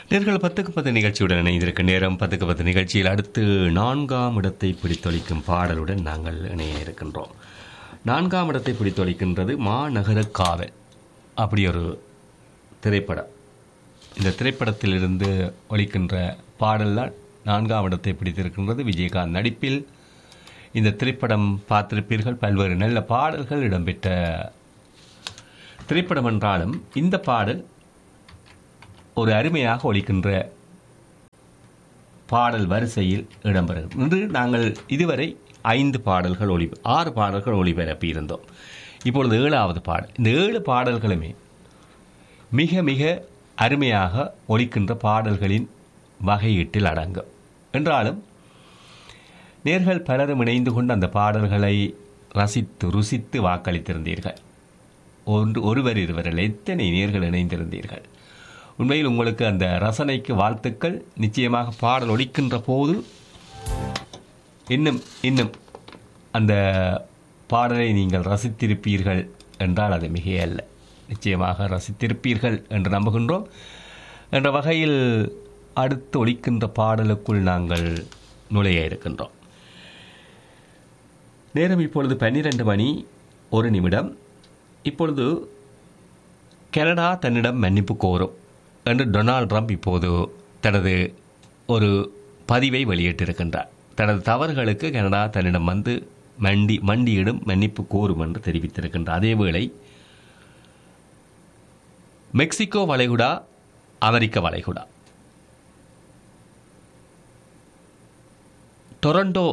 நேர்கள் பத்துக்கு பத்து நிகழ்ச்சியுடன் இணைந்திருக்க நேரம் பத்துக்கு பத்து நிகழ்ச்சியில் அடுத்து நான்காம் இடத்தை பிடித்தொழிக்கும் பாடலுடன் நாங்கள் இணைய இருக்கின்றோம் நான்காம் இடத்தை பிடித்தொழிக்கின்றது மாநகர காவல் அப்படி ஒரு திரைப்படம் இந்த திரைப்படத்திலிருந்து ஒலிக்கின்ற பாடல்தான் நான்காம் இடத்தை பிடித்திருக்கின்றது விஜயகாந்த் நடிப்பில் இந்த திரைப்படம் பார்த்திருப்பீர்கள் பல்வேறு நல்ல பாடல்கள் இடம்பெற்ற திரைப்படம் என்றாலும் இந்த பாடல் ஒரு அருமையாக ஒலிக்கின்ற பாடல் வரிசையில் இடம்பெறுகிறது இன்று நாங்கள் இதுவரை ஐந்து பாடல்கள் ஒளி ஆறு பாடல்கள் ஒளிபரப்பி இருந்தோம் இப்பொழுது ஏழாவது பாடல் இந்த ஏழு பாடல்களுமே மிக மிக அருமையாக ஒலிக்கின்ற பாடல்களின் வகையீட்டில் அடங்கும் என்றாலும் நேர்கள் பலரும் இணைந்து கொண்டு அந்த பாடல்களை ரசித்து ருசித்து வாக்களித்திருந்தீர்கள் ஒன்று ஒருவர் இருவரில் எத்தனை நேர்கள் இணைந்திருந்தீர்கள் உண்மையில் உங்களுக்கு அந்த ரசனைக்கு வாழ்த்துக்கள் நிச்சயமாக பாடல் ஒலிக்கின்ற போது இன்னும் இன்னும் அந்த பாடலை நீங்கள் ரசித்திருப்பீர்கள் என்றால் அது மிகையல்ல நிச்சயமாக ரசித்திருப்பீர்கள் என்று நம்புகின்றோம் என்ற வகையில் அடுத்து ஒலிக்கின்ற பாடலுக்குள் நாங்கள் நுழைய இருக்கின்றோம் நேரம் இப்பொழுது பன்னிரண்டு மணி ஒரு நிமிடம் இப்பொழுது கனடா தன்னிடம் மன்னிப்பு கோரும் என்று டொனால்ட் ட்ரம்ப் இப்போது தனது ஒரு பதிவை வெளியிட்டிருக்கின்றார் தனது தவறுகளுக்கு கனடா தன்னிடம் வந்து மண்டி மண்டியிடும் மன்னிப்பு கோரும் என்று தெரிவித்திருக்கின்றார் அதேவேளை மெக்சிகோ வளைகுடா அமெரிக்க வளைகுடா Toronto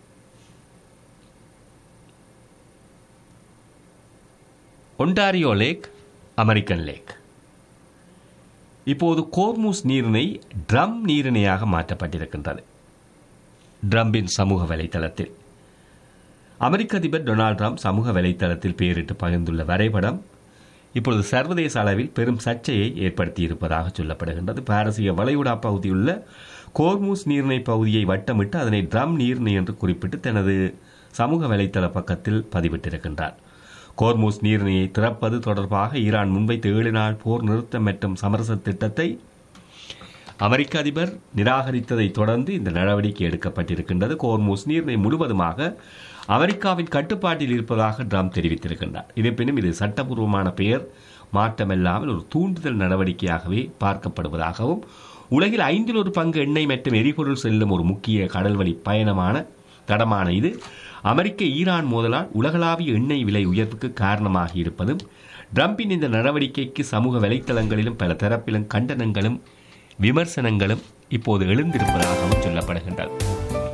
Ontario lake American lake இப்போது கோர்மூஸ் நீரிணை ட்ரம் நீரிணையாக மாற்றப்பட்டிருக்கின்றது ட்ரம்பின் சமூக வலைத்தளத்தில் அமெரிக்க அதிபர் டொனால்ட் ட்ரம்ப் சமூக வலைத்தளத்தில் பெயரிட்டு பகிர்ந்துள்ள வரைபடம் இப்பொழுது சர்வதேச அளவில் பெரும் சர்ச்சையை ஏற்படுத்தியிருப்பதாக சொல்லப்படுகின்றது பாரசீக வளைகுடா பகுதியுள்ள கோர்மூஸ் நீர்நிலை பகுதியை வட்டமிட்டு அதனை ட்ரம் நீர்நிலை என்று குறிப்பிட்டு தனது சமூக வலைத்தள பக்கத்தில் பதிவிட்டிருக்கின்றார் கோர்மூஸ் நீர்நிலையை திறப்பது தொடர்பாக ஈரான் முன்வைத்த ஏழு நாள் போர் நிறுத்தம் மற்றும் சமரச திட்டத்தை அமெரிக்க அதிபர் நிராகரித்ததை தொடர்ந்து இந்த நடவடிக்கை எடுக்கப்பட்டிருக்கின்றது கோர்மூஸ் நீர்நிலை முழுவதுமாக அமெரிக்காவின் கட்டுப்பாட்டில் இருப்பதாக ட்ரம்ப் தெரிவித்திருக்கின்றார் இருப்பினும் இது சட்டபூர்வமான பெயர் மாற்றமில்லாமல் ஒரு தூண்டுதல் நடவடிக்கையாகவே பார்க்கப்படுவதாகவும் உலகில் ஐந்தில் ஒரு பங்கு எண்ணெய் மற்றும் எரிபொருள் செல்லும் ஒரு முக்கிய கடல்வழி பயணமான தடமான இது அமெரிக்க ஈரான் மோதலால் உலகளாவிய எண்ணெய் விலை உயர்வுக்கு காரணமாகி இருப்பதும் ட்ரம்பின் இந்த நடவடிக்கைக்கு சமூக வலைத்தளங்களிலும் பல தரப்பிலும் கண்டனங்களும் விமர்சனங்களும் இப்போது எழுந்திருப்பதாகவும் சொல்லப்படுகின்றது